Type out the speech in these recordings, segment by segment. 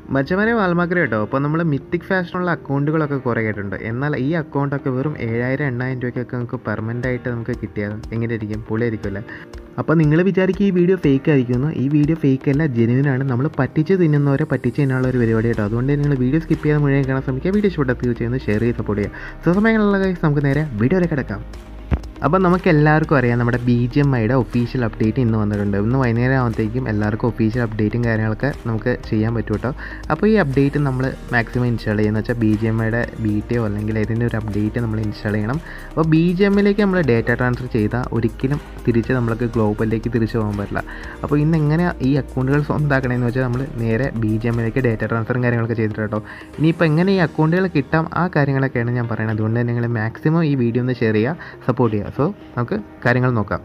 മച്ചമാരെ വാൽമാക്കര കേട്ടോ അപ്പോൾ നമ്മൾ മിത്തിക് ഫാഷനുള്ള അക്കൗണ്ടുകളൊക്കെ കുറേ കേട്ടിട്ടുണ്ട് എന്നാൽ ഈ അക്കൗണ്ടൊക്കെ വെറും ഏഴായിരം എണ്ണായിരം രൂപയ്ക്കൊക്കെ നമുക്ക് പെർമനൻ്റ് ആയിട്ട് നമുക്ക് കിട്ടിയാൽ എങ്ങനെ ഇരിക്കും പൊളിയായിരിക്കുമല്ലേ അപ്പോൾ നിങ്ങൾ വിചാരിക്കും ഈ വീഡിയോ ഫേക്ക് ആയിരിക്കുമെന്ന് ഈ വീഡിയോ ഫേക്ക് അല്ല ജെനുവിനാണ് നമ്മൾ പറ്റിച്ച് തിന്നുന്നവരെ പറ്റിച്ച് തിന്നാനുള്ള ഒരു പരിപാടി കേട്ടോ അതുകൊണ്ട് നിങ്ങൾ വീഡിയോ സ്കിപ്പ് ചെയ്യാൻ മുഴുവൻ കാണാൻ ശ്രമിക്കുക വീഡിയോ ഇഷ്ടപ്പെട്ടാൽ തീർച്ചയായും ഷെയർ ചെയ്ത് സപ്പോർട്ട് ചെയ്യുക സ്വസമയങ്ങളുള്ള കാര്യം നമുക്ക് നേരെ വീഡിയോയിലേക്ക് കിടക്കാം അപ്പോൾ നമുക്ക് എല്ലാവർക്കും അറിയാം നമ്മുടെ ബി ജി എം ഐയുടെ ഒഫീഷ്യൽ അപ്ഡേറ്റ് ഇന്ന് വന്നിട്ടുണ്ട് ഇന്ന് വൈകുന്നേരം ആകുമ്പോഴത്തേക്കും എല്ലാവർക്കും ഒഫീഷ്യൽ അപ്ഡേറ്റും കാര്യങ്ങളൊക്കെ നമുക്ക് ചെയ്യാൻ പറ്റും കേട്ടോ അപ്പോൾ ഈ അപ്ഡേറ്റ് നമ്മൾ മാക്സിമം ഇൻസ്റ്റാൾ ചെയ്യുന്ന വെച്ചാൽ ബി ജി എം ഐയുടെ ബീറ്റയോ അല്ലെങ്കിൽ ഇതിൻ്റെ ഒരു അപ്ഡേറ്റ് നമ്മൾ ഇൻസ്റ്റാൾ ചെയ്യണം അപ്പോൾ ബി ജി എമ്മിലേക്ക് നമ്മൾ ഡേറ്റ ട്രാൻസ്ഫർ ചെയ്താൽ ഒരിക്കലും തിരിച്ച് നമ്മൾക്ക് ഗ്ലോബലിലേക്ക് തിരിച്ചു പോകാൻ പറ്റില്ല അപ്പോൾ ഇന്ന് എങ്ങനെ ഈ അക്കൗണ്ടുകൾ സ്വന്തമാക്കണമെന്ന് വെച്ചാൽ നമ്മൾ നേരെ ബി ജി എമ്മിലേക്ക് ഡേറ്റ ട്രാൻസ്ഫറും കാര്യങ്ങളൊക്കെ ചെയ്തിട്ട് കേട്ടോ ഇനിയിപ്പോൾ എങ്ങനെ ഈ അക്കൗണ്ടുകൾ കിട്ടാം ആ കാര്യങ്ങളൊക്കെയാണ് ഞാൻ പറയുന്നത് അതുകൊണ്ട് തന്നെ നിങ്ങൾ മാക്സിമം ഈ വീഡിയോ ഒന്ന് ഷെയർ ചെയ്യുക സപ്പോർട്ട് ചെയ്യുക സോ നമുക്ക് കാര്യങ്ങൾ നോക്കാം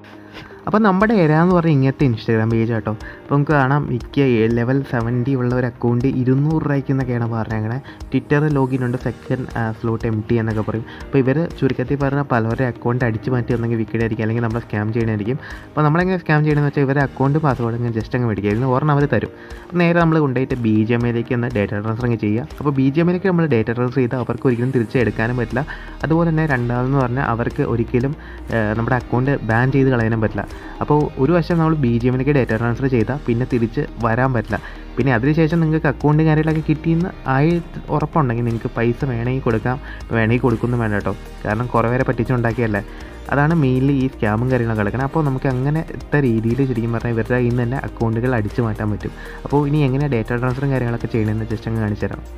അപ്പോൾ നമ്മുടെ എര എന്ന് പറഞ്ഞാൽ ഇങ്ങനത്തെ ഇൻസ്റ്റാഗ്രാം പേജ് കേട്ടോ അപ്പോൾ നമുക്ക് കാണാം മിക്ക ലെവൽ സെവൻറ്റി ഉള്ള ഒരു അക്കൗണ്ട് ഇരുന്നൂറ് രൂപയ്ക്ക് എന്നൊക്കെയാണ് പറഞ്ഞത് അങ്ങനെ ട്വിറ്റർ ലോഗിൻ ഉണ്ട് സെക്കൻഡ് സ്ലോട്ട് എം ടി എന്നൊക്കെ പറയും അപ്പോൾ ഇവർ ചുരുക്കത്തിൽ പറഞ്ഞാൽ പലവരുടെ അക്കൗണ്ട് അടിച്ച് മാറ്റി ഒന്നെങ്കിൽ വിക്കറ്റായിരിക്കും അല്ലെങ്കിൽ നമ്മളെ സ്കാം ചെയ്യണമായിരിക്കും അപ്പോൾ നമ്മളെങ്ങനെ സ്കാം ചെയ്യണമെന്ന് വെച്ചാൽ ഇവരെ അക്കൗണ്ട് പാസ്വേഡ് ഇങ്ങനെ ജസ്റ്റ് അങ്ങ് മേടിക്കുക ഇതിന് ഒരെണ്ണം അവർ തരും അപ്പോൾ നേരെ നമ്മൾ കൊണ്ടുപോയിട്ട് ബി ജി എമ്മിലേക്ക് ഒന്ന് ഡേറ്റ ട്രാൻസ്ഫർ അങ്ങ് ചെയ്യുക അപ്പോൾ ബി ജി എമ്മിലേക്ക് നമ്മൾ ഡേറ്റ ട്രാൻസ്ഫർ ചെയ്താൽ അവർക്ക് ഒരിക്കലും തിരിച്ചെടുക്കാനും പറ്റില്ല അതുപോലെ തന്നെ രണ്ടാമതെന്ന് പറഞ്ഞാൽ അവർക്ക് ഒരിക്കലും ഏഹ്, നമ്മുടെ അക്കൗണ്ട് ബാൻ ചെയ്ത് കളയാനും പറ്റില്ല അപ്പോൾ ഒരു വശം നമ്മൾ ബി ജി എമ്മിലേക്ക് ഡേറ്റ ട്രാൻസ്ഫർ ചെയ്താൽ പിന്നെ തിരിച്ച് വരാൻ പറ്റില്ല പിന്നെ അതിനുശേഷം നിങ്ങൾക്ക് അക്കൗണ്ട് കാര്യങ്ങളൊക്കെ കിട്ടിയെന്ന് ആയി ഉറപ്പുണ്ടെങ്കിൽ നിങ്ങൾക്ക് പൈസ വേണമെങ്കിൽ കൊടുക്കാം വേണമെങ്കിൽ കൊടുക്കൊന്നും വേണ്ട കേട്ടോ കാരണം കുറേ പേരെ പറ്റിച്ചുണ്ടാക്കിയല്ലേ അതാണ് മെയിൻലി ഈ സ്കാമും കാര്യങ്ങളൊക്കെ കിടക്കുന്നത് അപ്പോൾ നമുക്ക് അങ്ങനത്തെ രീതിയിൽ ശരിക്കും പറഞ്ഞാൽ ഇവരുടെ കയ്യിൽ നിന്ന് തന്നെ അക്കൗണ്ടുകൾ അടിച്ചു മാറ്റാൻ പറ്റും അപ്പോൾ ഇനി എങ്ങനെ ഡേറ്റ ട്രാൻസ്ഫറും കാര്യങ്ങളൊക്കെ ചെയ്യണമെന്ന് ജസ്റ്റ് അങ്ങ് കാണിച്ചു തരാം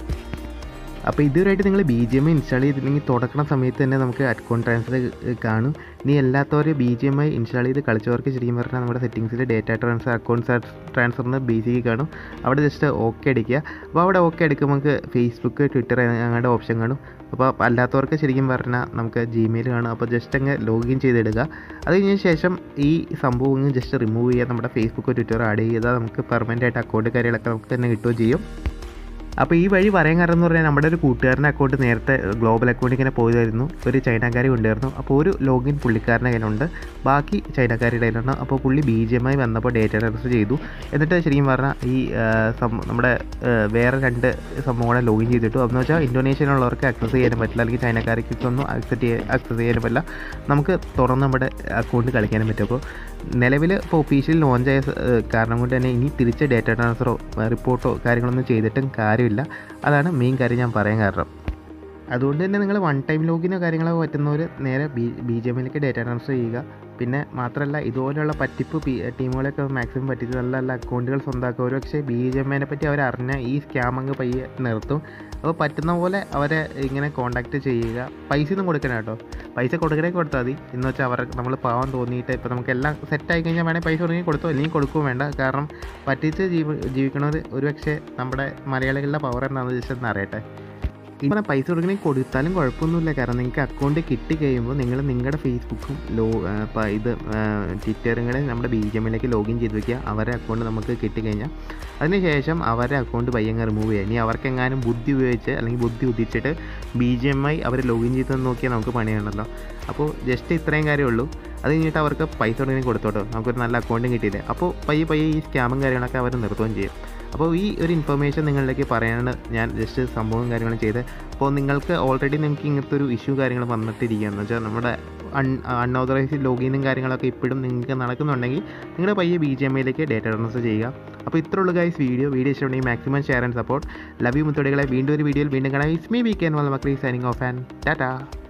അപ്പോൾ ഇതുവരെയായിട്ട് നിങ്ങൾ B G M I install ചെയ്തില്ലെങ്കിൽ തുടക്കണ സമയത്ത് തന്നെ നമുക്ക് അക്കൗണ്ട് ട്രാൻസ്ഫർ കാണും ഇനി അല്ലാത്തവർ B G M I install ചെയ്ത് കളിച്ചവർക്ക് ശരിക്കും പറഞ്ഞാൽ നമ്മുടെ സെറ്റിങ്സിൽ ഡേറ്റ ട്രാൻസ്ഫർ അക്കൗണ്ട് ട്രാൻസ്ഫറിന് ബേസിക് കാണും അവിടെ ജസ്റ്റ് ഓക്കെ അടിക്കുക അപ്പോൾ അവിടെ ഓക്കെ അടിക്കുമ്പോൾ നമുക്ക് ഫേസ്ബുക്ക് ട്വിറ്റർ അങ്ങയുടെ ഓപ്ഷൻ കാണും അപ്പോൾ അല്ലാത്തവർക്ക് ശരിക്കും പറഞ്ഞാൽ നമുക്ക് ജിമെയിൽ കാണും അപ്പോൾ ജസ്റ്റ് അങ്ങ് ലോഗിൻ ചെയ്തിടുക അത് കഴിഞ്ഞ ശേഷം ഈ സംഭവം അങ്ങ് ജസ്റ്റ് റിമൂവ് ചെയ്യുക നമ്മുടെ ഫേസ്ബുക്ക് ട്വിറ്റർ ആഡ് ചെയ്താൽ നമുക്ക് പെർമനൻ്റ് ആയിട്ട് അക്കൗണ്ട് കാര്യങ്ങളൊക്കെ നമുക്ക് തന്നെ കിട്ടുകയും ചെയ്യും അപ്പോൾ ഈ വഴി പറയാൻ കാരണം എന്ന് പറഞ്ഞാൽ നമ്മുടെ ഒരു കൂട്ടുകാരൻ്റെ അക്കൗണ്ട് നേരത്തെ ഗ്ലോബൽ അക്കൗണ്ട് ഇങ്ങനെ പോയതായിരുന്നു ഒരു ചൈനക്കാരി കൊണ്ടുവരുന്നു അപ്പോൾ ഒരു ലോഗിൻ പുള്ളിക്കാരൻ്റെ കയ്യിലുണ്ട് ബാക്കി ചൈനക്കാരുടെ കയ്യിലുണ്ട് അപ്പോൾ പുള്ളി ബി ജി എം ഐ വന്നപ്പോൾ ഡേറ്റ ട്രാൻസ്ഫർ ചെയ്തു എന്നിട്ട് ശരിക്കും പറഞ്ഞാൽ ഈ ആ, സം- നമ്മുടെ ആ, വേറെ രണ്ട് സംഭവങ്ങളെ ലോഗിൻ ചെയ്തിട്ടു അതെന്ന് വെച്ചാൽ ഇന്തോനേഷ്യയിലുള്ളവർക്ക് ആക്സസ് ചെയ്യാനും പറ്റില്ല അല്ലെങ്കിൽ ചൈനക്കാർക്കൊന്നും ആക്സെപ്റ്റ് ചെയ്യാൻ ആക്സസ് ചെയ്യാനും പറ്റില്ല നമുക്ക് തുറന്ന് നമ്മുടെ അക്കൗണ്ട് കളിക്കാനും പറ്റും അപ്പോൾ നിലവിൽ ഇപ്പോൾ ഒഫീഷ്യൽ ലോഞ്ച് ആയ സ- ഏഹ് കാരണം കൊണ്ട് തന്നെ ഇനി തിരിച്ച് ഡേറ്റ ട്രാൻസ്ഫറോ റിപ്പോർട്ടോ കാര്യങ്ങളൊന്നും ചെയ്തിട്ടും കാര്യമില്ല അതാണ് മെയിൻ കാര്യം ഞാൻ പറയാൻ കാരണം അതുകൊണ്ട് തന്നെ നിങ്ങൾ വൺ ടൈം ലോഗിനോ കാര്യങ്ങളോ പറ്റുന്നവർ നേരെ ബി ബി ജി എമ്മിലേക്ക് ഡേറ്റ ട്രാൻസ്ഫർ ചെയ്യുക പിന്നെ മാത്രമല്ല ഇതുപോലെയുള്ള പറ്റിപ്പ് പി ടീമുകളൊക്കെ മാക്സിമം പറ്റിച്ച് നല്ല നല്ല അക്കൗണ്ടുകൾ സ്വന്തമാക്കുക ഒരു പക്ഷേ ബി ജി എമ്മിനെ പറ്റി അവർ അറിഞ്ഞ ഈ സ്കാം അങ്ങ് പയ്യെ നിർത്തും അപ്പോൾ പറ്റുന്ന പോലെ അവരെ ഇങ്ങനെ കോൺടാക്റ്റ് ചെയ്യുക പൈസ ഒന്നും കൊടുക്കണം കേട്ടോ പൈസ കൊടുക്കണേ കൊടുത്താൽ മതി എന്ന് വെച്ചാൽ അവർക്ക് നമ്മൾ പാവം തോന്നിയിട്ട് ഇപ്പോൾ നമുക്ക് എല്ലാം സെറ്റായി കഴിഞ്ഞാൽ വേണേൽ പൈസ കൊടുക്കണമെങ്കിൽ കൊടുത്തോ അല്ലെങ്കിൽ കൊടുക്കുകയും വേണ്ട കാരണം പറ്റിച്ച് ജീവി ജീവിക്കണവർ ഒരുപക്ഷെ നമ്മുടെ മലയാളികളുടെ പവർ എന്താണെന്ന് ജസ്റ്റ് ഒന്ന് അറിയട്ടെ ഇങ്ങനെ പൈസ കൊടുക്കണമെങ്കിൽ കൊടുത്താലും കുഴപ്പമൊന്നുമില്ല കാരണം നിങ്ങൾക്ക് അക്കൗണ്ട് കിട്ടി കഴിയുമ്പോൾ നിങ്ങൾ നിങ്ങളുടെ ഫേസ്ബുക്കും ലോ ആ, പ- ഇത് ട്വിറ്ററും കൂടെ നമ്മുടെ ബി ജി എമ്മിലേക്ക് ലോഗിൻ ചെയ്ത് വെക്കുക അവരുടെ അക്കൗണ്ട് നമുക്ക് കിട്ടിക്കഴിഞ്ഞാൽ അതിനുശേഷം അവരുടെ അക്കൗണ്ട് പയ്യങ്ങ് റിമൂവ് ചെയ്യുക ഇനി അവർക്കെങ്ങാനും ബുദ്ധി ഉപയോഗിച്ച് അല്ലെങ്കിൽ ബുദ്ധി ഉദിച്ചിട്ട് ബി ജി എം ഐ അവർ ലോഗിൻ ചെയ്തെന്ന് നോക്കിയാൽ നമുക്ക് പണിയുണ്ടല്ലോ അപ്പോൾ ജസ്റ്റ് ഇത്രയും കാര്യമുള്ളൂ അത് കഴിഞ്ഞിട്ട് അവർക്ക് പൈസ കൊടുക്കണമെങ്കിൽ കൊടുത്തോട്ടോ നമുക്കൊരു നല്ല അക്കൗണ്ടും കിട്ടിയില്ലേ അപ്പോൾ പയ്യെ പയ്യെ ഈ സ്കാമും കാര്യങ്ങളൊക്കെ അവർ നിർത്തുകയും ചെയ്യും അപ്പോൾ ഈ ഒരു ഇൻഫർമേഷൻ നിങ്ങളിലേക്ക് പറയാനാണ് ഞാൻ ജസ്റ്റ് സംഭവം കാര്യങ്ങളും ചെയ്ത് അപ്പോൾ നിങ്ങൾക്ക് ഓൾറെഡി നിങ്ങൾക്ക് ഇങ്ങനത്തെ ഒരു ഇഷ്യൂ കാര്യങ്ങൾ വന്നിട്ടിരിക്കുകയെന്ന് വെച്ചാൽ നമ്മുടെ അൺ അൺഓതറൈസ്ഡ് ലോഗിനും കാര്യങ്ങളൊക്കെ ഇപ്പോഴും നിങ്ങൾക്ക് നടക്കുന്നുണ്ടെങ്കിൽ നിങ്ങൾ പയ്യെ ബി ജി എം ഐയിലേക്ക് ഡേറ്റ ട്രാൻസ്ഫർ ചെയ്യുക അപ്പോൾ ഇത്ര ഉള്ളൂ ഗൈസ് വീഡിയോ വീഡിയോ ഇഷ്ടമുണ്ടെങ്കിൽ maximum share and support love you മുത്തോടികളെ വീണ്ടും ഒരു വീഡിയോയിൽ വീണ്ടും കാണാം ഇസ് മീ വീക്കെൻഡ് വല്ല മക്രീ സൈനിങ് ഓഫ് ആൻഡ് ടാറ്റാ